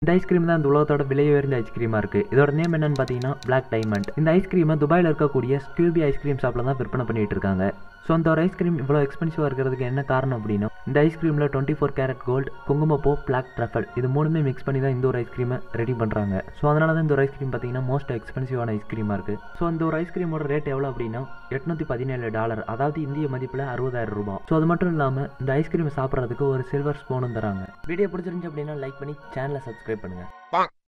இந்த ஐஸ்கிரீம் தான் இந்த உலகத்தோட விலை உயர்ந்த ஐஸ்கிரீமாக இருக்குது இதோட நேம் என்னன்னு பார்த்தீங்கன்னா Black டைமண்ட் இந்த ஐஸ்கிரீமை துபாயில் இருக்கக்கூடிய ஸ்கியூபி ஐஸ்கிரீம் ஷாப்பில் தான் விற்பனை பண்ணிட்டு இருக்காங்க ஸோ அந்த ஒரு ஐஸ்கிரீம் இவ்வளோ எக்ஸ்பென்சிவாக இருக்கிறதுக்கு என்ன காரணம் அப்படின்னா இந்த ஐஸ்கிரீமில் டுவெண்ட்டி ஃபோர் கேரட் கோல்டு குங்குமப்பூ பிளாக் ட்ரஃபல் இது மூணுமே மிக்ஸ் பண்ணி தான் இந்த ஒரு ஐஸ்கிரீமை ரெடி பண்ணுறாங்க ஸோ அதனால தான் இந்த ஒரு ஐஸ்கிரீம் பார்த்தீங்கன்னா மோஸ்ட் எக்ஸ்பென்சிவான ஐஸ்கிரீமாக இருக்குது ஸோ இந்த ஒரு ஐஸ்கிரீமோட ரேட் எவ்வளோ அப்படின்னா எட்நூற்றி பதினேழு டாலர் அதாவது இந்திய மதிப்பில் அறுபதாயிரம் ரூபாய் ஸோ அது மட்டும் இல்லாமல் இந்த ஐஸ்கிரீம் சாப்பிட்றதுக்கு ஒரு சில்வர் ஸ்பூனும் தராங்க வீடியோ பிடிச்சிருந்துச்சு அப்படின்னா லைக் பண்ணி சேனலை சப்ஸ்கிரைப் பண்ணுங்கள்